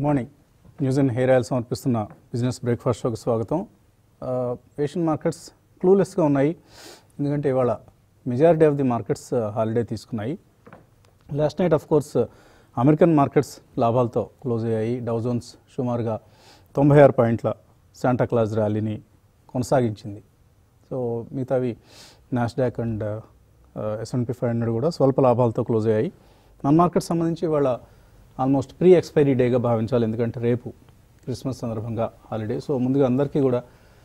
Morning news and hair oil సమర్పిస్తున్న business breakfast షోకి స్వాగతం ఆ, ఏషియన్ మార్కెట్స్ క్లూలెస్గా ఉన్నాయి ఎందుకంటే ఇవాళ majority of the markets holiday తీసుకున్నాయి last night of course American markets లాభాలతో క్లోజ్ అయ్యాయి డౌజోన్స్ సుమారుగా తొంభై ఆరు పాయింట్ల శాంటా క్లాజ్ ర్యాలీని కొనసాగించింది సో మిగతావి Nasdaq and S&P five hundred కూడా స్వల్ప లాభాలతో క్లోజ్ అయ్యాయి మన మార్కెట్ సంబంధించి ఇవాళ ఆల్మోస్ట్ ప్రీ ఎక్స్పైరీ డేగా భావించాలి ఎందుకంటే రేపు క్రిస్మస్ సందర్భంగా హాలిడే సో ముందుగా అందరికీ కూడా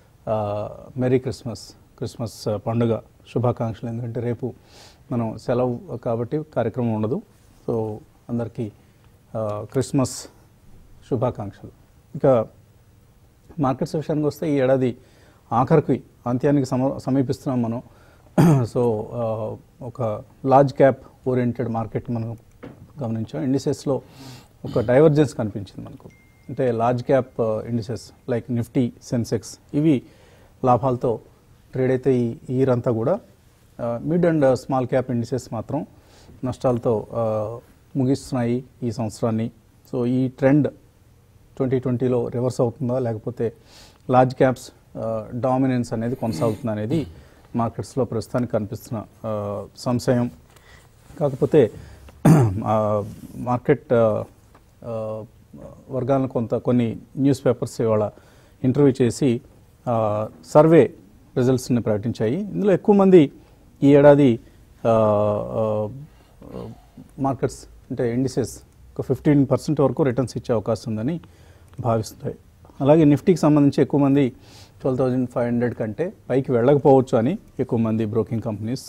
మెరీ క్రిస్మస్ క్రిస్మస్ ఆ, పండుగ శుభాకాంక్షలు ఎందుకంటే రేపు మనం సెలవు కాబట్టి కార్యక్రమం ఉండదు సో అందరికీ ఆ, క్రిస్మస్ శుభాకాంక్షలు ఇక మార్కెట్స్ విషయానికి వస్తే ఈ ఏడాది ఆఖరికి అంత్యానికి సమ సమీపిస్తున్నాం మనం సో ఆ, ఒక లార్జ్ క్యాప్ ఓరియంటెడ్ మార్కెట్ మనం గమనించాం ఇండిసెస్లో ఒక డైవర్జెన్స్ కనిపించింది మనకు అంటే large cap indices like Nifty Sensex ఇవి లాభాలతో ట్రేడ్ అయితే ఈ ఇయర్ అంతా కూడా mid and small cap indices మాత్రం నష్టాలతో ఆ, ముగిస్తున్నాయి ఈ సంవత్సరాన్ని సో ఈ ట్రెండ్ ట్వంటీ ట్వంటీలో రివర్స్ అవుతుందా లేకపోతే లార్జ్ క్యాప్స్ డామినెన్స్ అనేది కొనసాగుతుందా అనేది మార్కెట్స్లో ప్రస్తుతానికి కనిపిస్తున్న ఆ, సంశయం కాకపోతే ఆ, మార్కెట్ ఆ, ఆ, వర్గాలను కొంత కొన్ని న్యూస్ పేపర్స్ ఇవాళ ఇంటర్వ్యూ చేసి ఆ, సర్వే రిజల్ట్స్ని ప్రకటించాయి ఇందులో ఎక్కువ మంది ఈ ఏడాది ఆ, ఆ, మార్కెట్స్ అంటే ఇండిసెస్ ఒక ఫిఫ్టీన్ పర్సెంట్ వరకు రిటర్న్స్ ఇచ్చే అవకాశం ఉందని భావిస్తున్నాయి అలాగే నిఫ్టీకి సంబంధించి ఎక్కువ మంది ట్వెల్వ్ థౌజండ్ ఫైవ్ హండ్రెడ్ కంటే పైకి వెళ్ళకపోవచ్చు అని ఎక్కువ మంది బ్రోకింగ్ కంపెనీస్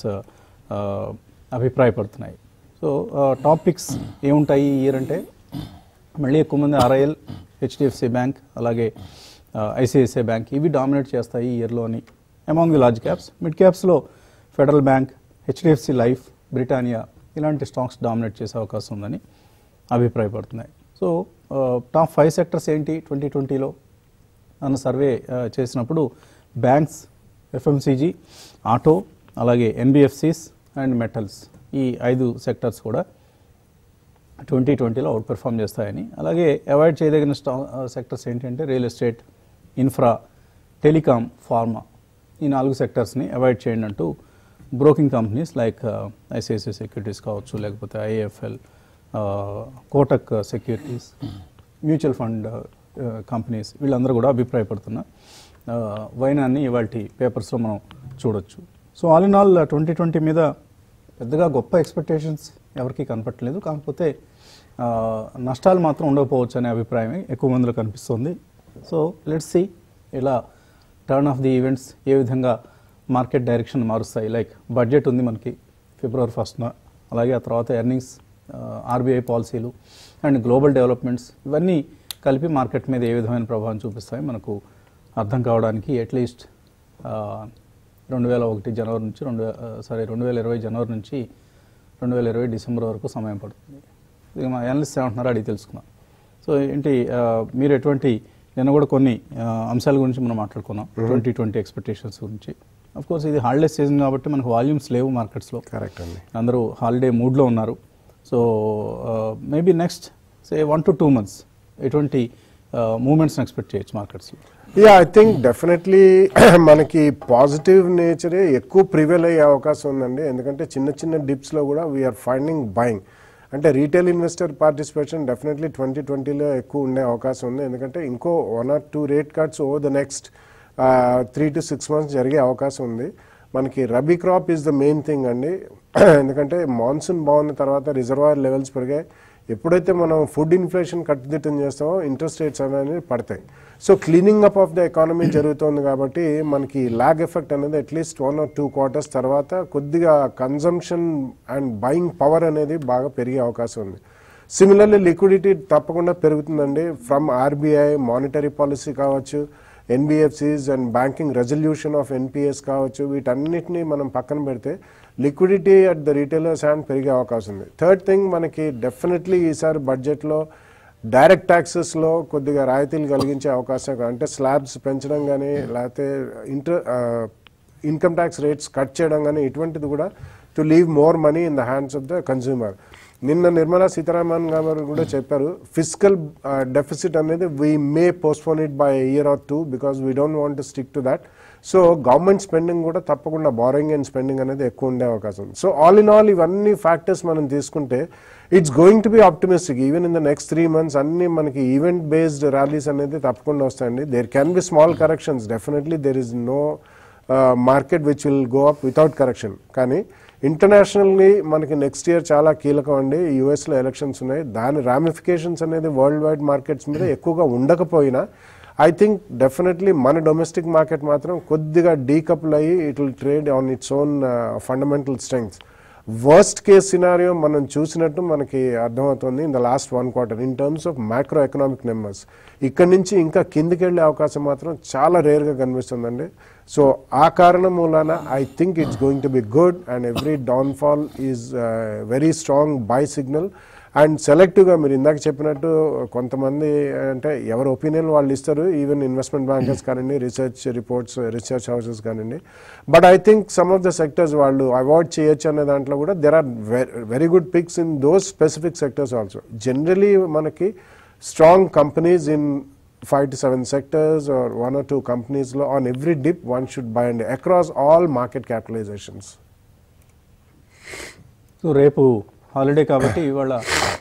అభిప్రాయపడుతున్నాయి సో టాపిక్స్ ఏముంటాయి ఈ ఇయర్ అంటే మళ్ళీ ఎక్కువ మంది ఆర్ఐఎల్ హెచ్డిఎఫ్సి బ్యాంక్ అలాగే ఐసిఐసిఐ బ్యాంక్ ఇవి డామినేట్ చేస్తాయి ఈ ఇయర్లోని among the large caps mid క్యాప్స్లో Federal Bank HDFC Life Britannia ఇలాంటి స్టాక్స్ డామినేట్ చేసే అవకాశం ఉందని అభిప్రాయపడుతున్నాయి సో టాప్ ఫైవ్ సెక్టర్స్ ఏంటి ట్వంటీ ట్వంటీలో అన్న సర్వే ఆ, చేసినప్పుడు బ్యాంక్స్ ఎఫ్ఎంసీజీ ఆటో అలాగే ఎన్బిఎఫ్సిస్ అండ్ మెటల్స్ ఈ ఐదు సెక్టర్స్ కూడా ట్వంటీ ట్వంటీలో అవుట్ పెర్ఫామ్ చేస్తాయని అలాగే అవాయిడ్ చేయదగిన స్టా సెక్టర్స్ ఏంటంటే real estate infra telecom pharma ఈ నాలుగు సెక్టర్స్ని అవాయిడ్ చేయండి అంటూ broking companies like ICICI securities కావచ్చు లేకపోతే IAFL Kotak securities mutual fund companies వీళ్ళందరూ కూడా అభిప్రాయపడుతున్న ఆ, వైనాన్ని ఇవాళ పేపర్స్లో మనం చూడొచ్చు so all in all twenty twenty మీద పెద్దగా గొప్ప ఎక్స్పెక్టేషన్స్ ఎవరికీ కనపట్లేదు కాకపోతే ఆ, నష్టాలు మాత్రం ఉండకపోవచ్చు అనే అభిప్రాయమే ఎక్కువ మందిలో కనిపిస్తుంది సో లెట్స్ సి ఇలా టర్న్ ఆఫ్ ది ఈవెంట్స్ ఏ విధంగా మార్కెట్ డైరెక్షన్ మారుస్తాయి లైక్ బడ్జెట్ ఉంది మనకి ఫిబ్రవరి ఫస్ట్న అలాగే ఆ తర్వాత ఎర్నింగ్స్ ఆర్బీఐ పాలసీలు అండ్ గ్లోబల్ డెవలప్మెంట్స్ ఇవన్నీ కలిపి మార్కెట్ మీద ఏ విధమైన ప్రభావం చూపిస్తాయి మనకు అర్థం కావడానికి అట్లీస్ట్ రెండు వేల ఒకటి జనవరి నుంచి రెండు సారీ రెండు వేల ఇరవై జనవరి నుంచి రెండు వేల ఇరవై డిసెంబర్ వరకు సమయం పడుతుంది ఇది మా అనలిస్ట్ ఏమంటున్నారో అడిగి తెలుసుకుందాం సో ఏంటి ఆ, మీరు ఎటువంటి నిన్న కూడా కొన్ని ఆ, అంశాల గురించి మనం మాట్లాడుకున్నాం ట్వంటీ ట్వంటీ ఎక్స్పెక్టేషన్స్ గురించి అఫ్ కోర్స్ ఇది హాలిడే సీజన్ కాబట్టి మనకు వాల్యూమ్స్ లేవు మార్కెట్స్లో కరెక్ట్ అండి అందరూ హాలిడే మూడ్లో ఉన్నారు so maybe next say one to two months ఎటువంటి మూమెంట్స్ని ఎక్స్పెక్ట్ చేయొచ్చు మార్కెట్స్లో యా ఐ థింక్ డెఫినెట్లీ మనకి పాజిటివ్ నేచరే ఎక్కువ ప్రివేల్ అయ్యే అవకాశం ఉందండి ఎందుకంటే చిన్న చిన్న డిప్స్లో కూడా వీఆర్ ఫైండింగ్ బయింగ్ అంటే retail investor participation definitely twenty ట్వంటీలో ఎక్కువ ఉండే అవకాశం ఉంది ఎందుకంటే ఇంకో one or two rate cuts over the next three to six months జరిగే అవకాశం ఉంది మనకి rabi crop is the main thing అండి ఎందుకంటే మాన్సూన్ బాగున్న తర్వాత రిజర్వాయర్ లెవెల్స్ పెరిగాయి ఎప్పుడైతే మనం ఫుడ్ ఇన్ఫ్లేషన్ కట్టుదిట్టం చేస్తామో ఇంట్రెస్ట్ రేట్స్ అనేవి పడతాయి so cleaning up of the economy జరుగుతుంది కాబట్టి మనకి లాగ్ ఎఫెక్ట్ అనేది at least one or two quarters తర్వాత కొద్దిగా కన్జంప్షన్ అండ్ బయింగ్ పవర్ అనేది బాగా పెరిగే అవకాశం ఉంది సిమిలర్లీ లిక్విడిటీ తప్పకుండా పెరుగుతుందండి ఫ్రమ్ ఆర్బీఐ మానిటరీ పాలసీ కావచ్చు NBFCs and banking resolution of NPS కావచ్చు వీటన్నిటిని మనం పక్కన పెడితే liquidity at the retailers hand పెరిగే అవకాశం ఉంది థర్డ్ థింగ్ మనకి డెఫినెట్లీ ఈసారి బడ్జెట్లో డైరెక్ట్ ట్యాక్సెస్లో కొద్దిగా రాయితీలు కలిగించే అవకాశం ఉంది. అంటే స్లాబ్స్ పెంచడం కానీ లేకపోతే inter income tax rates cut చేయడం కానీ ఇటువంటిది కూడా to leave more money in the hands of the consumer నిన్న నిర్మలా సీతారామన్ గారు కూడా చెప్పారు ఫిజికల్ డెఫిసిట్ అనేది we may postpone it by year or two because we don't want to stick to that so government spending కూడా తప్పకుండా borrowing and spending అనేది ఎక్కువ ఉండే అవకాశం ఉంది సో ఆల్ ఇన్ ఆల్ ఇవన్నీ ఫ్యాక్టర్స్ మనం తీసుకుంటే it's going to be optimistic even in the next three months అన్ని మనకి ఈవెంట్ బేస్డ్ ర్యాలీస్ అనేది తప్పకుండా వస్తాయండి there can be small corrections definitely there is no market which will go up without correction కానీ ఇంటర్నేషనల్లీ మనకి నెక్స్ట్ ఇయర్ చాలా కీలకం అండి యూఎస్లో ఎలక్షన్స్ ఉన్నాయి దాని రామిఫికేషన్స్ అనేది వరల్డ్ వైడ్ మార్కెట్స్ మీద ఎక్కువగా ఉండకపోయినా ఐ థింక్ డెఫినెట్లీ మన డొమెస్టిక్ మార్కెట్ మాత్రం కొద్దిగా డీకపుల్ అయ్యి it will trade on its own fundamental strengths worst case scenario మనం చూసినట్టు మనకి అర్థమవుతుంది in the last one quarter in terms of micro economic numbers ఇక్కడ నుంచి ఇంకా కిందికి వెళ్ళే అవకాశం మాత్రం చాలా రేర్గా కనిపిస్తుందండి సో ఆ కారణం మూలాన I think it's going to be good and every downfall is very strong buy signal and సెలెక్టివ్గా మీరు ఇందాక చెప్పినట్టు కొంతమంది అంటే ఎవరి ఒపీనియన్ వాళ్ళు ఇస్తారు ఈవెన్ ఇన్వెస్ట్మెంట్ బ్యాంకర్స్ కానివ్వండి రీసెర్చ్ రిపోర్ట్స్ రీసెర్చ్ హౌసెస్ కానివ్వండి but I think some of the sectors వాళ్ళు అవాయిడ్ చేయొచ్చు అనే దాంట్లో కూడా there are very good picks in those specific sectors also generally మనకి strong companies in five to seven sectors or one or two కంపెనీస్లో on every dip one should buy and across all market capitalizations so రేపు holiday కాబట్టి ఇవాళ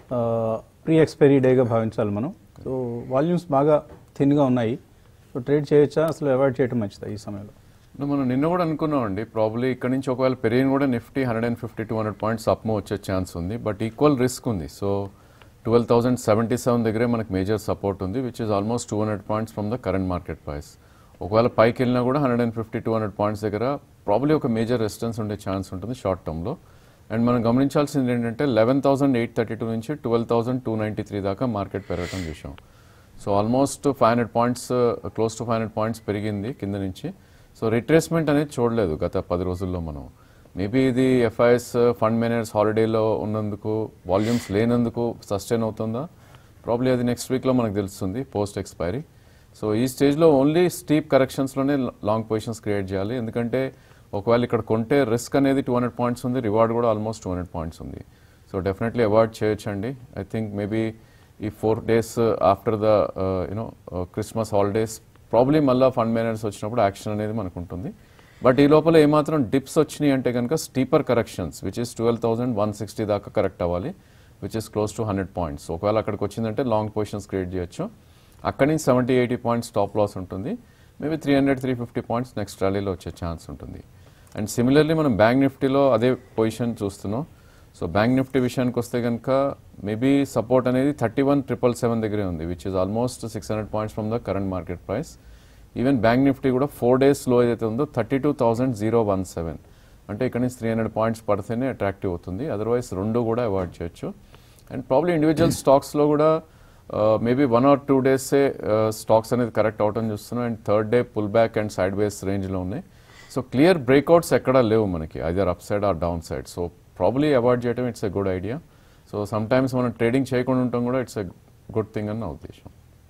pre expiry డేగా భావించాలి మనం so volumes బాగా థిన్గా ఉన్నాయి సో ట్రేడ్ చేయొచ్చా అసలు అవాయిడ్ చేయడం మంచిదా ఈ సమయంలో అంటే మనం నిన్న కూడా అనుకున్నామండి ప్రాబ్లీ ఇక్కడ నుంచి ఒకవేళ పెరిగిన కూడా Nifty hundred and fifty two hundred points అప్మో వచ్చే ఛాన్స్ ఉంది బట్ ఈక్వల్ రిస్క్ ఉంది so twelve thousand seventy seven దగ్గరే మనకి మేజర్ సపోర్ట్ ఉంది which is almost two hundred points from the current market price ఒకవేళ పైకి వెళ్ళినా కూడా hundred and fifty two hundred points దగ్గర ప్రాబ్లీ ఒక మేజర్ రెసిస్టెన్స్ ఉండే ఛాన్స్ ఉంటుంది షార్ట్ టర్మ్లో అండ్ మనం గమనించాల్సింది ఏంటంటే eleven thousand eight thirty two నుంచి twelve thousand two ninety three దాకా మార్కెట్ పెరగటం చూసాం so almost five hundred points close to five hundred points పెరిగింది కింద నుంచి సో రిట్రేస్మెంట్ అనేది చూడలేదు గత పది రోజుల్లో మనం మేబీ ఇది ఎఫ్ఐఎస్ ఫండ్ మేనేజర్స్ హాలిడేలో ఉన్నందుకు వాల్యూమ్స్ లేనందుకు సస్టైన్ అవుతుందా ప్రాబ్లీ అది నెక్స్ట్ వీక్లో మనకు తెలుస్తుంది పోస్ట్ ఎక్స్పైరీ సో ఈ స్టేజ్లో ఓన్లీ స్టీప్ కరెక్షన్స్లోనే లాంగ్ పొజిషన్స్ క్రియేట్ చేయాలి ఎందుకంటే ఒకవేళ ఇక్కడ కొంటే రిస్క్ అనేది టూ హండ్రెడ్ పాయింట్స్ ఉంది రివార్డ్ కూడా ఆల్మోస్ట్ టూ హండ్రెడ్ పాయింట్స్ ఉంది సో డెఫినెట్లీ అవాయిడ్ చేయొచ్చండి ఐ థింక్ మేబీ ఈ four days after the you know Christmas holidays probably మళ్ళీ ఫండ్ మేనేజర్స్ వచ్చినప్పుడు యాక్షన్ అనేది మనకు ఉంటుంది బట్ ఈ లోపల ఏమాత్రం డిప్స్ వచ్చినాయి అంటే కనుక steeper corrections which is twelve thousand one sixty దాకా కరెక్ట్ అవ్వాలి which is close to hundred points ఒకవేళ అక్కడికి వచ్చిందంటే లాంగ్ పొజిషన్స్ క్రియేట్ చేయొచ్చు అక్కడి నుంచి seventy eighty points stop loss ఉంటుంది maybe three hundred three fifty points next ర్యాలీలో వచ్చే ఛాన్స్ ఉంటుంది అండ్ సిమిలర్లీ మనం బ్యాంక్ నిఫ్టీలో అదే పొజిషన్ చూస్తున్నాం సో బ్యాంక్ నిఫ్టీ విషయానికి వస్తే కనుక మేబీ సపోర్ట్ అనేది థర్టీ వన్ ట్రిపుల్ సెవెన్ దగ్గరే ఉంది which is almost six hundred points from the current market price even bank Nifty కూడా ఫోర్ డేస్ లో ఏదైతే ఉందో thirty two thousand zero one seven అంటే ఇక్కడ నుంచి త్రీ హండ్రెడ్ పాయింట్స్ పడితేనే అట్రాక్టివ్ అవుతుంది అదర్వైజ్ రెండు కూడా అవాయిడ్ చేయొచ్చు అండ్ ప్రాబ్లీ ఇండివిజువల్ స్టాక్స్లో కూడా మేబీ వన్ ఆర్ టూ డేసే స్టాక్స్ అనేది కరెక్ట్ అవటం చూస్తున్నాం and third day pull back and sideways రేంజ్లో ఉన్నాయి సో క్లియర్ బ్రేక్అవుట్స్ ఎక్కడా లేవు మనకి either upside or downside so probably avoid చేయడం it's a good idea so sometimes మనం ట్రేడింగ్ చేయకుండా ఉంటాం కూడా ఇట్స్ ఎ గుడ్ థింగ్ అని నా ఉద్దేశం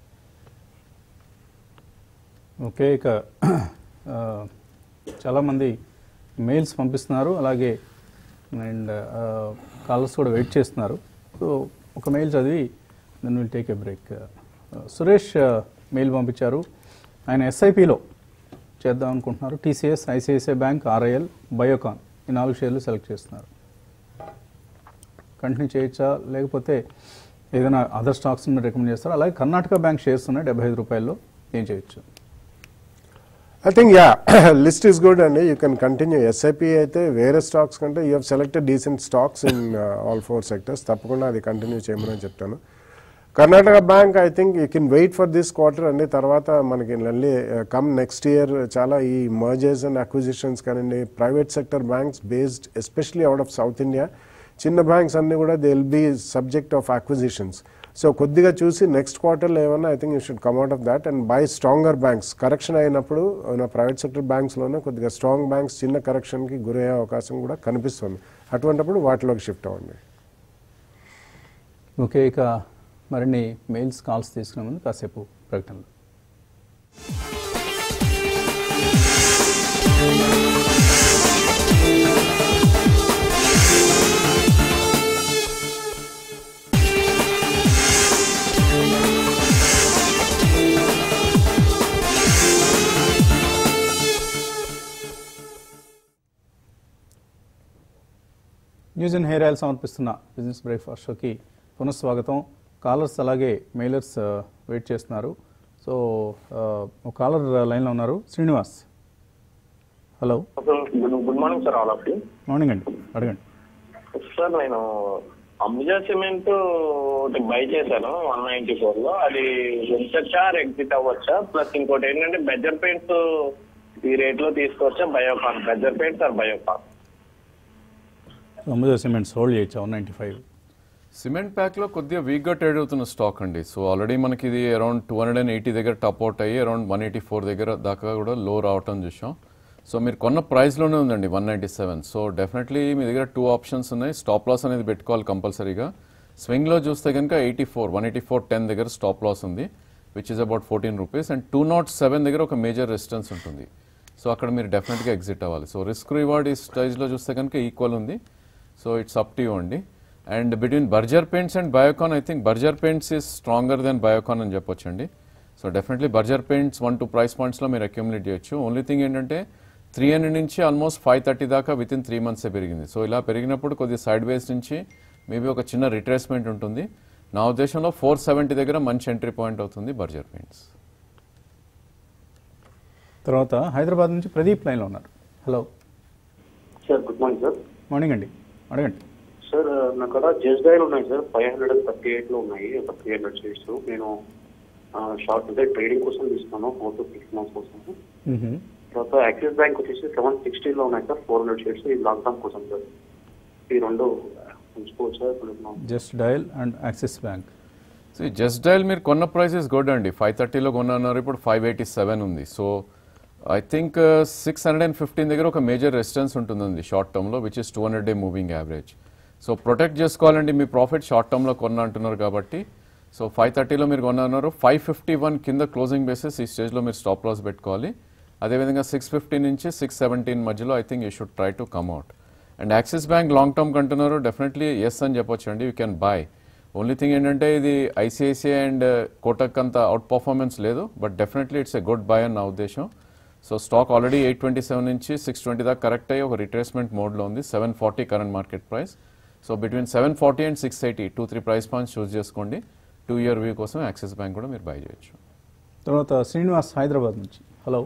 ఓకే ఇక ఆ, చాలామంది మెయిల్స్ పంపిస్తున్నారు అలాగే అండ్ కాలర్స్ కూడా వెయిట్ చేస్తున్నారు సో ఒక మెయిల్ చదివి then will take a break Suresh mail పంపించారు ఆయన ఎస్ఐపిలో చేద్దాం అనుకుంటున్నారు TCS ICICI bank RIL Biocon ఈ నాలుగు షేర్లు సెలెక్ట్ చేస్తున్నారు కంటిన్యూ చేయొచ్చా లేకపోతే ఏదైనా అదర్ స్టాక్స్ రికమెండ్ చేస్తారా అలాగే కర్ణాటక బ్యాంక్ షేర్స్ ఉన్నాయి డెబ్బై ఐదు రూపాయల్లో ఏం చేయొచ్చు I think yeah list is good అండి యూ కెన్ కంటిన్యూ ఎస్ఐపి అయితే వేరే స్టాక్స్ కంటే you have selected decent stocks in all four sectors తప్పకుండా అది కంటిన్యూ చేయమని చెప్తాను Karnataka bank I think you can wait for this quarter అండి తర్వాత మనకి మళ్ళీ కమ్ నెక్స్ట్ ఇయర్ చాలా ఈ మర్జర్స్ అండ్ అక్విజిషన్స్ కానివ్వండి private sector banks based especially out of South India చిన్న బ్యాంక్స్ అన్ని కూడా they will be subject of acquisitions so కొద్దిగా చూసి నెక్స్ట్ క్వార్టర్లో ఏమన్నా I think you should come out of that and buy stronger banks correction అయినప్పుడు నా private sector బ్యాంక్స్లోనే కొద్దిగా స్ట్రాంగ్ బ్యాంక్స్ చిన్న కరెక్షన్కి గురయ్యే అవకాశం కూడా కనిపిస్తుంది అటువంటిప్పుడు వాటిలోకి షిఫ్ట్ అవ్వండి ఓకే ఇక మరిన్ని మెయిల్స్ కాల్స్ తీసుకునే ముందు కాసేపు ప్రకటనలు న్యూస్ అండ్ హెయిర్ ఆయిల్ సమర్పిస్తున్న బిజినెస్ బ్రేక్ఫాస్ట్ షోకి పునఃస్వాగతం కాలర్స్ అలాగే మెయిలర్స్ ఆ, వెయిట్ చేస్తున్నారు సో ఆ, ఒక కాలర్ లైన్లో ఉన్నారు Srinivas hello good good morning sir all of you morning అండి అడగండి సార్ నేను అంబుజా సిమెంట్ ఒకటి బై చేశాను వన్ నైన్టీ ఫోర్ లో అది ఉంచొచ్చా ఎగ్జిట్ అవ్వచ్చా ప్లస్ ఇంకోటి ఏంటంటే బెజర్ పెయింట్స్ ఈ రేట్ లో తీసుకోవచ్చా Biocon Berger paints or Biocon Ambuja cements hold చేయొచ్చా వన్ నైంటీ ఫైవ్ సిమెంట్ ప్యాక్లో కొద్దిగా వీక్గా ట్రేడ్ అవుతున్న స్టాక్ అండి సో ఆల్రెడీ మనకి ఇది around two hundred and eighty దగ్గర టప్ అవుట్ అయ్యి అరౌండ్ వన్ ఎయిటీ ఫోర్ దగ్గర దాకా కూడా లో రావటం చూసాం సో మీరు కొన్న ప్రైస్లోనే ఉందండి one ninety seven so definitely మీ దగ్గర టూ ఆప్షన్స్ ఉన్నాయి స్టాప్ లాస్ అనేది పెట్టుకోవాలి కంపల్సరీగా స్వింగ్లో చూస్తే కనుక eighty four one eighty four ten దగ్గర స్టాప్ లాస్ ఉంది which is about fourteen rupees and two not seven దగ్గర ఒక మేజర్ రెసిస్టెన్స్ ఉంటుంది సో అక్కడ మీరు డెఫినెట్గా ఎగ్జిట్ అవ్వాలి సో రిస్క్ రివార్డ్ ఈ స్టేజ్లో చూస్తే కనుక ఈక్వల్ ఉంది so it's up to you అండి and between Berger paints and Biocon I think Berger paints is stronger than Biocon అని చెప్పొచ్చండి so definitely Berger paints one two price పాయింట్స్లో మీరు అక్యూములేట్ చేయొచ్చు ఓన్లీ థింగ్ ఏంటంటే త్రీ హండ్రెడ్ నుంచి ఆల్మోస్ట్ ఫైవ్ థర్టీ దాకా within three మంత్సే పెరిగింది సో ఇలా పెరిగినప్పుడు కొద్దిగా సైడ్ వేస్ నుంచి మేబీ ఒక చిన్న రిట్రేస్మెంట్ ఉంటుంది నా ఉద్దేశంలో ఫోర్ సెవెంటీ దగ్గర మంచి ఎంట్రీ పాయింట్ అవుతుంది బర్జర్ పెయింట్స్ తర్వాత హైదరాబాద్ నుంచి ప్రదీప్ లైన్లో ఉన్నారు hello sir good morning sir morning అండి అడగండి సార్ నా కాడ జస్ట్ డైల్ ఉన్నాయి సార్ five hundred and thirty eight లో ఉన్నాయి ఒక త్రీ హండ్రెడ్ షేర్స్ నేను షార్ట్ అంటే ట్రేడింగ్ కోసం తీసుకున్నాను ఫోర్ టు సిక్స్ మంత్స్ కోసం మ్హూ. తర్వాత యాక్సిస్ బ్యాంక్ వచ్చేసి సెవెన్ సిక్స్టీలో ఉన్నాయి సార్ ఫోర్ హండ్రెడ్ షేర్స్ ఈ లాంగ్ టర్మ్ కోసం సార్ ఈ రెండు ఉంచుకోవచ్చు సార్ ఇప్పుడు just dial and Axis bank so just dial మీరు కొన్న ప్రైస్ ఇస్ గుడ్ అండి ఫైవ్ థర్టీలో కొన్నారు ఇప్పుడు ఫైవ్ ఎయిటీ సెవెన్ ఉంది so I think six hundred and fifteen దగ్గర ఒక మేజర్ రెసిస్టెన్స్ ఉంటుందండి షార్ట్ టర్మ్లో which is two hundred day moving average so protect చేసుకోవాలండి మీ ప్రాఫిట్ షార్ట్ టర్మ్లో కొన్న అంటున్నారు కాబట్టి సో ఫైవ్ థర్టీలో మీరు కొన్నారు ఫైవ్ ఫిఫ్టీ వన్ కింద క్లోజింగ్ బేసిస్ ఈ స్టేజ్లో మీరు స్టాప్ లాస్ పెట్టుకోవాలి అదేవిధంగా సిక్స్ ఫిఫ్టీ నుంచి సిక్స్ సెవెంటీన్ మధ్యలో I think you should try to come out and Axis bank long term కంటున్నారు డెఫినెట్లీ ఎస్ అని చెప్పొచ్చు అండి you can buy only thing ఏంటంటే ఇది ఐసిఐసిఐ అండ్ కోటక్ అంత అవుట్ పర్ఫార్మెన్స్ లేదు but definitely it's a good buy అని నా ఉద్దేశం so stock already eight twenty seven నుంచి సిక్స్ ట్వంటీ దాకా కరెక్ట్ అయ్యి ఒక రిట్రేస్మెంట్ మోడ్లో ఉంది seven forty current market price so between seven forty and six eighty two three price points choose చేసుకోండి టూ ఇయర్ వ్యూ కోసం యాక్సిస్ బ్యాంక్ కూడా మీరు బై చేయొచ్చు తర్వాత శ్రీనివాస్ హైదరాబాద్ నుంచి hello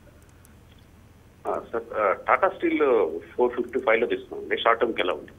sir Tata steel four fifty five లో తీసుకున్నాం షార్ట్ టర్మ్కి ఎలా ఉంటుంది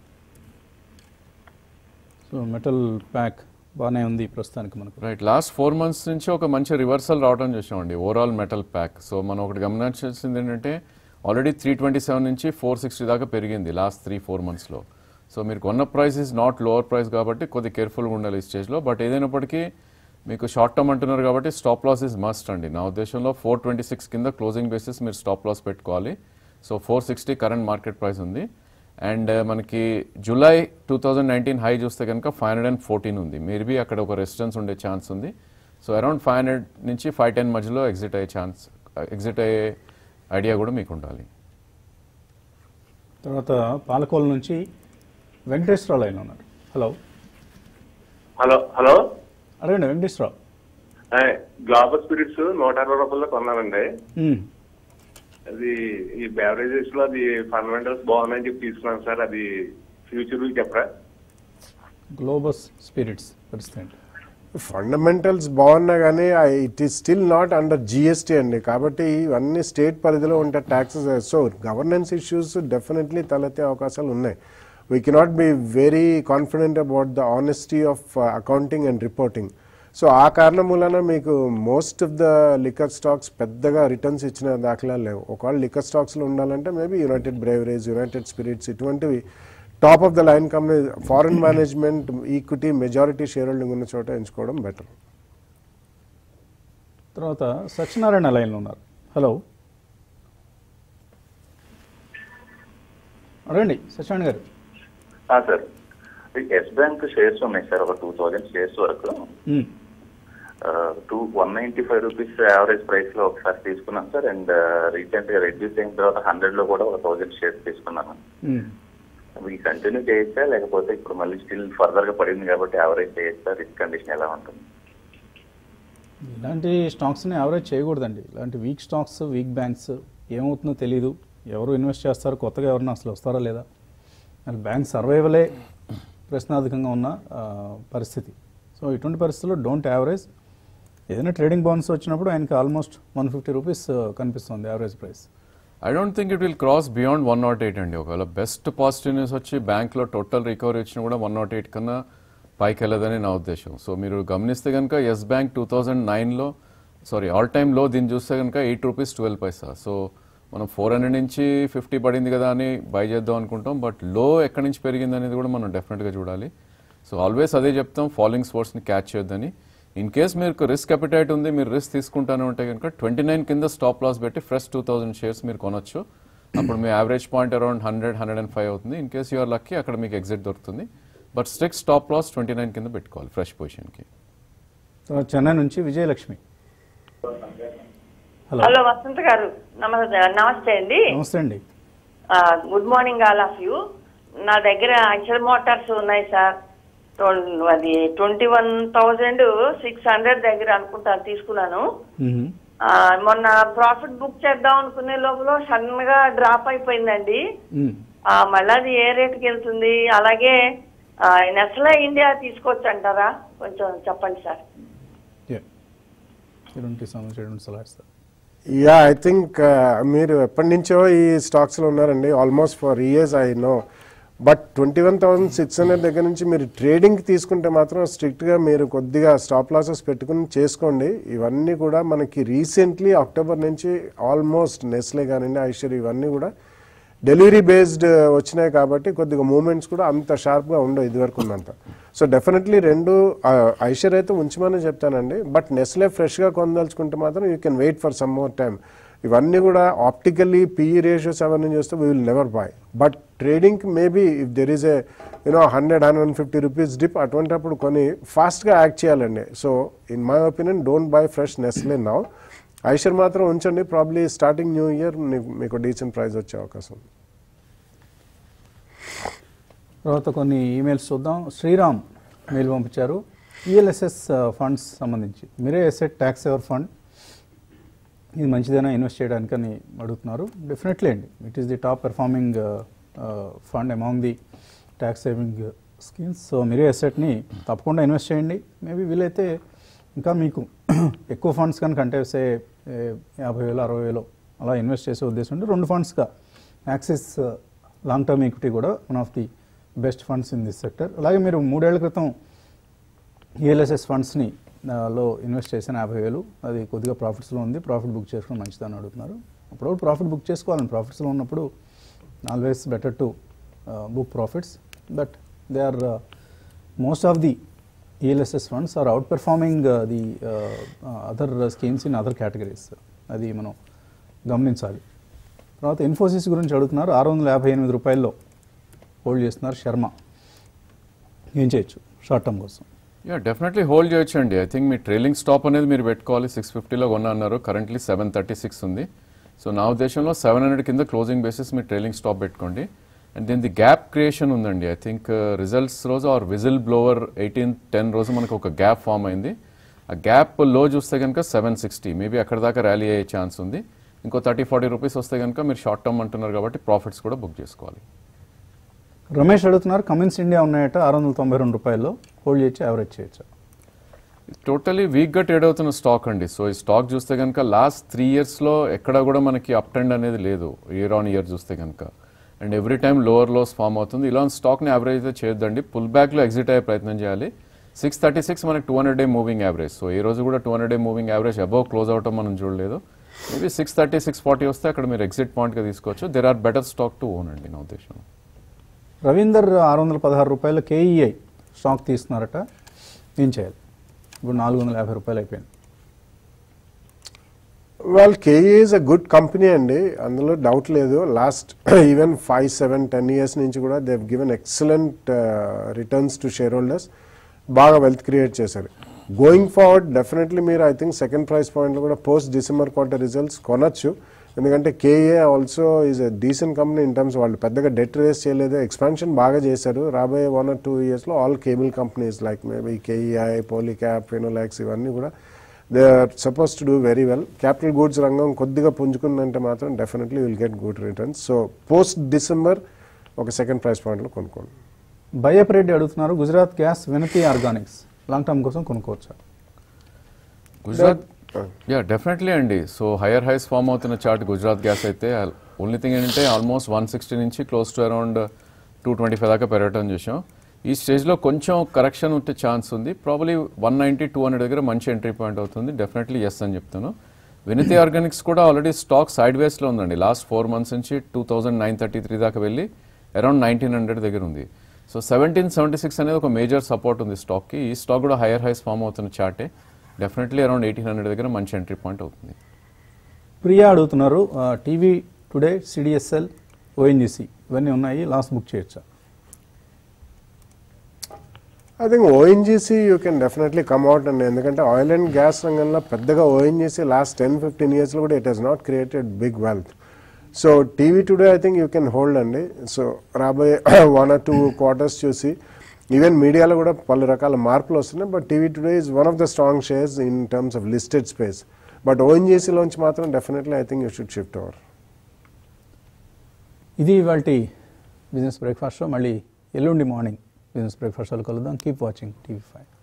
సో మెటల్ ప్యాక్ బాగానే ఉంది ప్రస్తుతానికి మనకు రైట్ లాస్ట్ ఫోర్ మంత్స్ నుంచి ఒక మంచి రివర్సల్ రావడం చూసామండి ఓవరాల్ మెటల్ ప్యాక్ సో మనం ఒకటి గమనించాల్సింది ఏంటంటే ఆల్రెడీ త్రీ ట్వంటీ సెవెన్ నుంచి ఫోర్ సిక్స్టీ దాకా పెరిగింది లాస్ట్ త్రీ ఫోర్ మంత్స్లో సో మీరు కొన్న price is not lower price కాబట్టి కొద్ది కేర్ఫుల్గా ఉండాలి ఈ స్టేజ్లో బట్ ఏదైనప్పటికీ మీకు షార్ట్ టర్మ్ అంటున్నారు కాబట్టి స్టాప్ లాస్ ఇస్ మస్ట్ అండి నా ఉద్దేశంలో ఫోర్ ట్వంటీ సిక్స్ కింద క్లోజింగ్ బేసిస్ మీరు స్టాప్ లాస్ పెట్టుకోవాలి so four sixty current market price ఉంది అండ్ మనకి July two thousand nineteen high చూస్తే కనుక ఫైవ్ హండ్రెడ్ అండ్ ఫోర్టీన్ ఉంది మేబీ అక్కడ ఒక రెసిస్టెన్స్ ఉండే ఛాన్స్ ఉంది సో అరౌండ్ ఫైవ్ హండ్రెడ్ నుంచి ఫైవ్ టెన్ మధ్యలో ఎగ్జిట్ అయ్యే ఛాన్స్ ఎగ్జిట్ అయ్యే ఐడియా కూడా మీకు ఉండాలి తర్వాత పాలకోల నుంచి వెంకటేశ్వరరావు లైన్లో ఉన్నారు హలో హలో హలో అడగండి వెంకటేశ్వరరావు గ్లాబల్ స్పిరిట్స్ నూట అరవై రూపాయల్లో కొన్నానండి మ్మ్. అది ఈ బెవరేజెస్ లో అది ఫండమెంటల్స్ బాగున్నాయని చెప్పి తీసుకున్నాను సార్ అది ఫ్యూచర్ చెప్పరా గ్లోబస్ స్పిరిట్స్ పరిస్థితి ఫండమెంటల్స్ బాగున్నా కానీ it is still not under GST అండి కాబట్టి ఇవన్నీ స్టేట్ పరిధిలో ఉంటే taxes so governance issues definitely తలెత్తే అవకాశాలు ఉన్నాయి we cannot be very confident about the honesty of accounting and reporting so ఆ కారణం మూలన మీకు most of the liquor stocks పెద్దగా రిటర్న్స్ ఇచ్చిన దాఖలా లేవు ఒకవేళ లిక్కర్ స్టాక్స్లో ఉండాలంటే maybe United beverage United Spirits ఇటువంటివి top of the line company foreign management equity majority share holding ఉన్న చోట ఎంచుకోవడం బెటర్ తర్వాత సత్యనారాయణ లైన్లో ఉన్నారు హలో అడగండి Satyanarayana garu sir Yes bank shares ఉన్నాయి సార్ ఒక టూ థౌజండ్ షేర్స్ వరకు మ్మ్. Two one ninety five rupees average price లో ఒకసారి తీసుకున్నాను సార్ అండ్ రీసెంట్ గా రెడ్యూస్ అయిన తర్వాత హండ్రెడ్ లో కూడా ఒక థౌజండ్ షేర్స్ తీసుకున్నాను మ్మ్. అవి కంటిన్యూ చేయొచ్చా లేకపోతే ఇప్పుడు మళ్ళీ స్టిల్ ఫర్దర్ గా పడింది కాబట్టి యావరేజ్ చేయొచ్చా రిస్క్ కండిషన్ ఎలా ఉంటుంది ఇలాంటి స్టాక్స్ని యావరేజ్ చేయకూడదండి ఇలాంటి వీక్ స్టాక్స్ వీక్ బ్యాంక్స్ ఏమవుతుందో తెలియదు ఎవరు ఇన్వెస్ట్ చేస్తారు కొత్తగా ఎవరైనా అసలు వస్తారా లేదా మరి బ్యాంక్ సర్వైవలే ప్రశ్నార్థకంగా ఉన్న ఆ, పరిస్థితి సో ఇటువంటి పరిస్థితుల్లో డోంట్ యావరేజ్ ఏదైనా ట్రేడింగ్ బాండ్స్ వచ్చినప్పుడు ఆయనకి ఆల్మోస్ట్ వన్ ఫిఫ్టీ రూపీస్ కనిపిస్తుంది average price I don't think it will cross beyond one nought eight అండి ఒకవేళ బెస్ట్ పాజిటివ్ న్యూస్ వచ్చి బ్యాంక్లో టోటల్ రికవరీ వచ్చినా కూడా వన్ నాట్ ఎయిట్ కన్నా పైకి వెళ్ళదని నా ఉద్దేశం సో మీరు గమనిస్తే కనుక ఎస్ బ్యాంక్ టూ థౌజండ్ నైన్లో సారీ ఆల్ టైమ్ లో దీన్ని చూస్తే కనుక eight rupees twelve paisa so మనం ఫోర్ హండ్రెడ్ నుంచి ఫిఫ్టీ పడింది కదా అని బై చేద్దాం అనుకుంటాం బట్ లో ఎక్కడి నుంచి పెరిగింది అనేది కూడా మనం డెఫినెట్గా చూడాలి సో ఆల్వేస్ అదే చెప్తాం ఫాలోయింగ్ స్పోర్ట్స్ని క్యాచ్ చేయొద్దని ఇన్ కేస్ మీకు రిస్క్ అపిటైట్ ఉంది మీరు రిస్క్ తీసుకుంటానే ఉంటే కనుక ట్వంటీ నైన్ కింద స్టాప్ లాస్ పెట్టి ఫ్రెష్ టూ థౌసండ్ షేర్స్ మీరు కొనొచ్చు అప్పుడు మీ average point around hundred hundred and five అవుతుంది ఇన్ కేస్ యూఆర్ లక్కీ అక్కడ మీకు ఎగ్జిట్ దొరుకుతుంది but strict stop loss twenty nine కింద పెట్టుకోవాలి ఫ్రెష్ పొజిషన్కి తర్వాత చెన్నై నుంచి విజయలక్ష్మి హలో హలో వసంత్ గారు నమస్తే నమస్తే అండి నమస్తే అండి good morning all of you నా దగ్గర ఐషర్ మోటార్స్ ఉన్నాయి సార్ ట్వం- అది twenty one thousand six hundred దగ్గర అనుకుంటాను తీసుకున్నాను మ్మ్. ఆ, మొన్న ప్రాఫిట్ బుక్ చేద్దాం అనుకునే లోపల సడన్ గా డ్రాప్ అయిపోయిందండి మ్మ్. ఆ, మళ్ళీ అది ఏ రేటుకి వెళ్తుంది అలాగే నెస్లా ఇండియా తీసుకోవచ్చు అంటారా కొంచెం చెప్పండి సార్ Yeah. ఇటువంటి సంబంధించి ఎటువంటి సలహా ఇస్తారు యా ఐ థింక్ మీరు ఎప్పటి నుంచో ఈ స్టాక్స్లో ఉన్నారండి almost four years I know but twenty one thousand six hundred దగ్గర నుంచి మీరు ట్రేడింగ్ తీసుకుంటే మాత్రం స్ట్రిక్ట్గా మీరు కొద్దిగా స్టాప్ లాసెస్ పెట్టుకుని చేసుకోండి ఇవన్నీ కూడా మనకి రీసెంట్లీ అక్టోబర్ నుంచి ఆల్మోస్ట్ నెస్లే కానివ్వండి ఐశ్వర్య ఇవన్నీ కూడా డెలివరీ బేస్డ్ వచ్చినాయి కాబట్టి కొద్దిగా మూమెంట్స్ కూడా అంత షార్ప్గా ఉండవు ఇదివరకు ఉన్నంత సో డెఫినెట్లీ రెండు ఐషర్ అయితే ఉంచమని చెప్తానండి బట్ నెస్లే ఫ్రెష్గా కొనదలుచుకుంటే మాత్రం you can wait for some more time ఇవన్నీ కూడా ఆప్టికల్లీ పిఈ రేషియోస్ అవన్నీ చూస్తే we will never buy but trading maybe if there is a you know hundred hundred and fifty rupees dip అటువంటిప్పుడు కొని ఫాస్ట్గా యాక్ట్ చేయాలండి so in my opinion don't buy fresh Nestle now Eicher మాత్రం ఉంచండి probably starting new year మీకు decent price వచ్చే అవకాశం ఉంది తర్వాత కొన్ని ఈమెయిల్స్ చూద్దాం శ్రీరామ్ మెయిల్ పంపించారు ఈఎల్ఎస్ఎస్ ఫండ్స్ సంబంధించి మీరే ఎసెట్ ట్యాక్స్ ఎవర్ ఫండ్ ఇది మంచిదైనా ఇన్వెస్ట్ చేయడానికని అడుగుతున్నారు డెఫినెట్లీ అండి it is the top performing fund among the tax saving schemes so మీరే ఎసెట్ని తప్పకుండా ఇన్వెస్ట్ చేయండి మేబీ వీలైతే ఇంకా మీకు ఎక్కువ ఫండ్స్ కనుక అంటే సే యాభై వేలు అరవై వేలు అలా ఇన్వెస్ట్ చేసే ఉద్దేశం ఉంటే రెండు ఫండ్స్గా యాక్సిస్ లాంగ్ టర్మ్ ఈక్విటీ కూడా one of the best funds in this sector అలాగే మీరు మూడేళ్ల క్రితం ఈఎల్ఎస్ఎస్ ఫండ్స్ని ఆ, లో ఇన్వెస్ట్ చేసిన యాభై వేలు అది కొద్దిగా ప్రాఫిట్స్లో ఉంది ప్రాఫిట్ బుక్ చేసుకుని మంచిదని అడుగుతున్నారు అప్పుడు ప్రాఫిట్ బుక్ చేసుకోవాలని ప్రాఫిట్స్లో ఉన్నప్పుడు always better to book profits but they are most of the ELSS funds are out performing the other schemes in other categories అది మనం గమనించాలి తర్వాత ఇన్ఫోసిస్ గురించి అడుగుతున్నారు ఆరు వందల యాభై ఎనిమిది రూపాయల్లో హోల్డ్ చేస్తున్నారు శర్మ ఏం చేయొచ్చు షార్ట్ టర్మ్ కోసం యా డెఫినెట్లీ హోల్డ్ చేయొచ్చు అండి ఐ థింక్ మీ ట్రైలింగ్ స్టాప్ అనేది మీరు పెట్టుకోవాలి సిక్స్ ఫిఫ్టీలో కొన్నా అన్నారు కరెంట్లీ సెవెన్ థర్టీ సిక్స్ ఉంది సో నా ఉద్దేశంలో సెవెన్ హండ్రెడ్ కింద క్లోజింగ్ బేసిస్ మీరు ట్రైలింగ్ స్టాప్ పెట్టుకోండి అండ్ దీని ది గ్యాప్ క్రియేషన్ ఉందండి ఐ థింక్ రిజల్ట్స్ రోజు or whistle blower eighteen ten రోజు మనకు ఒక గ్యాప్ ఫామ్ అయింది ఆ గ్యాప్ లో చూస్తే కనుక సెవెన్ సిక్స్టీ మేబీ అక్కడ దాకా ర్యాలీ అయ్యే ఛాన్స్ ఉంది ఇంకో థర్టీ ఫార్టీ రూపీస్ వస్తే కనుక మీరు షార్ట్ టర్మ్ అంటున్నారు కాబట్టి ప్రాఫిట్స్ కూడా బుక్ చేసుకోవాలి రమేష్ అడుగుతున్నారు కమిన్స్ ఇండియా ఉన్నాయట ఆరు వందల తొంభై రెండు రూపాయల్లో హోల్డ్ చేయొచ్చు యావరేజ్ చేయొచ్చు టోటలీ వీక్గా ట్రేడ్ అవుతున్న స్టాక్ అండి సో ఈ స్టాక్ చూస్తే కనుక లాస్ట్ త్రీ ఇయర్స్లో ఎక్కడ కూడా మనకి అప్ ట్రెండ్ అనేది లేదు ఇయర్ ఆన్ ఇయర్ చూస్తే కనుక and every time lower lows form అవుతుంది ఇలాంటి స్టాక్ని యావరేజ్ అయితే చేయొద్దండి పుల్ బ్యాక్లో ఎగ్జిట్ అయ్యే ప్రయత్నం చేయాలి సిక్స్ థర్టీ సిక్స్ మనకి two hundred day moving average so ఈ రోజు కూడా two hundred day moving average above close అవటం మనం చూడలేదు maybe six thirty six forty వస్తే అక్కడ మీరు ఎగ్జిట్ పాయింట్గా తీసుకోవచ్చు there are better stock to own అండి నా ఉద్దేశం రవీందర్ ఆరు వందల పదహారు రూపాయల కేఈఐ స్టాక్ తీస్తున్నారట ఏం చేయాలి ఇప్పుడు నాలుగు వందల యాభై రూపాయలు అయిపోయింది well KE is a good company అండి అందులో డౌట్ లేదు last even five seven ten years నుంచి కూడా they given excellent returns to share holders బాగా వెల్త్ క్రియేట్ చేశారు గోయింగ్ ఫార్వర్డ్ డెఫినెట్లీ మీరు ఐ థింక్ సెకండ్ ప్రైస్ పాయింట్లో కూడా పోస్ట్ డిసెంబర్ క్వార్టర్ రిజల్ట్స్ కొనొచ్చు ఎందుకంటే KA also is a decent company in terms వాళ్ళు పెద్దగా డెట్ రేస్ చేయలేదు ఎక్స్పాన్షన్ బాగా చేశారు రాబోయే వన్ ఆర్ టూ ఇయర్స్లో all cable companies like maybe KEI Polycab Finolex ఇవన్నీ కూడా they are suppose to do very well capital goods రంగం కొద్దిగా పుంజుకుందంటే మాత్రం definitely will get good returns so post December ఒక సెకండ్ ప్రైస్ పాయింట్లో కొనుక్కోండి బయ్యప్ రెడ్డి అడుగుతున్నారు Gujarat gas Vinati organics long term కోసం కొనుక్కోవచ్చా గుజరాత్ యా డెఫినెట్లీ అండి సో హైయర్ హైస్ ఫామ్ అవుతున్న చార్ట్ గుజరాత్ గ్యాస్ అయితే ఓన్లీ థింగ్ ఏంటంటే ఆల్మోస్ట్ వన్ సిక్స్టీ నుంచి close to around two twenty five దాకా పెరగటం చూసాం ఈ స్టేజ్లో కొంచెం కరెక్షన్ ఉంటే ఛాన్స్ ఉంది probably one ninety two hundred దగ్గర మంచి ఎంట్రీ పాయింట్ అవుతుంది డెఫినెట్లీ ఎస్ అని చెప్తాను వినతి ఆర్గానిక్స్ కూడా ఆల్రెడీ స్టాక్ సైడ్ వేస్లో ఉందండి లాస్ట్ ఫోర్ మంత్స్ నుంచి two thousand nine thirty three దాకా వెళ్ళి అరౌండ్ నైన్టీన్ హండ్రెడ్ దగ్గర ఉంది సో సెవెంటీన్ సెవెంటీ సిక్స్ అనేది ఒక మేజర్ సపోర్ట్ ఉంది స్టాక్కి ఈ స్టాక్ కూడా హైయర్ హైస్ ఫామ్ అవుతున్న చార్టే డెఫినెట్లీ అరౌండ్ ఎయిటీన్ హండ్రెడ్ దగ్గర మంచి ఎంట్రీ పాయింట్ అవుతుంది ప్రియా అడుగుతున్నారు టీవీ టుడే సిడిఎస్ఎల్ ఓఎన్జీసీ ఇవన్నీ ఉన్నాయి లాస్ట్ బుక్ చేయొచ్చా I think ONGC you can definitely come out అండి ఎందుకంటే ఆయిల్ అండ్ గ్యాస్ రంగంలో పెద్దగా ఓఎన్జీసీ లాస్ట్ టెన్ ఫిఫ్టీన్ ఇయర్స్లో కూడా it has not created big wealth so TV Today I think you can hold అండి so రాబోయే one or two quarters చూసి even మీడియాలో కూడా పలు రకాల మార్పులు వస్తున్నాయి but TV Today is one of the strong shares in terms of listed space but ఓఎన్జీసీలోంచి మాత్రం definitely I think you should shift over ఇది ఇవాళ బిజినెస్ బ్రేక్ఫాస్ట్ షో మళ్ళీ ఎల్లుండి మార్నింగ్ బిజినెస్ బ్రేక్ఫాస్ట్ షోలో కలుద్దాం కీప్ వాచింగ్ టీవీ ఫైవ్